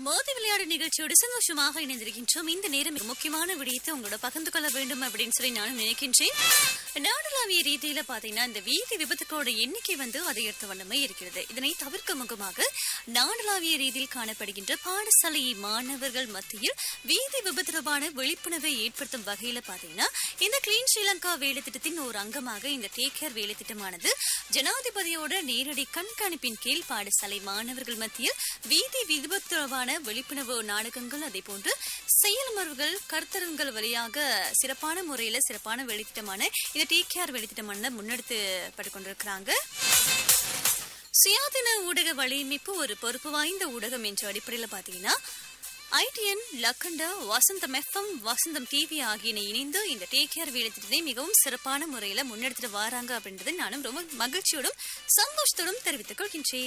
மோதி விளையாடு நிகழ்ச்சியோடு சந்தோஷமாக இணைந்திருக்கின்றோம் இந்த நேரம் மிக முக்கியமான விடயத்தை உங்களோட பகிர்ந்து கொள்ள வேண்டும் அப்படின்னு சொல்லி நானும் நினைக்கின்றேன் நாடளாவிய ரீதியில பாத்தீங்கன்னா இந்த வீதி விபத்துக்களோட எண்ணிக்கை வந்து அதிகரித்த வண்ணமே இருக்கிறது இதனை தவிர்க்க முகமாக நாடளாவிய ரீதியில் காணப்படுகின்ற பாடசாலை மாணவர்கள் மத்தியில் வீதி விபத்து தொடர்பான விழிப்புணர்வை ஏற்படுத்தும் வகையில பாத்தீங்கன்னா இந்த கிளீன் ஸ்ரீலங்கா வேலை திட்டத்தின் ஒரு அங்கமாக இந்த டேக் கேர் வேலை திட்டமானது ஜனாதிபதியோட நேரடி கண்காணிப்பின் கீழ் பாடசாலை மாணவர்கள் மத்தியில் வீதி விபத்து தொடர்பான விழிப்புணர்வு நாடகங்கள் அதே போன்று செயல்மர்வுகள் கருத்தரங்கள் வழியாக சிறப்பான முறையில சிறப்பான வெளித்திட்டமான இந்த டேக் கேர் வெளித்திட்டமான முன்னெடுத்துப்பட்டு கொண்டிருக்கிறாங்க சுயாதீன ஊடக வலையமைப்பு ஒரு பொறுப்பு வாய்ந்த ஊடகம் என்ற அடிப்படையில் பாத்தீங்கன்னா ITN Lakhanda Vasantham FM Vasantham TV ஆகியன இணைந்து இந்த டேக் கேர் வேலைத்திட்டத்தை மிகவும் சிறப்பான முறையில முன்னெடுத்துட்டு வராங்க அப்படின்றதை நானும் ரொம்ப மகிழ்ச்சியோடும் சந்தோஷத்தோடும் தெரிவித்துக் கொள்கின்றேன்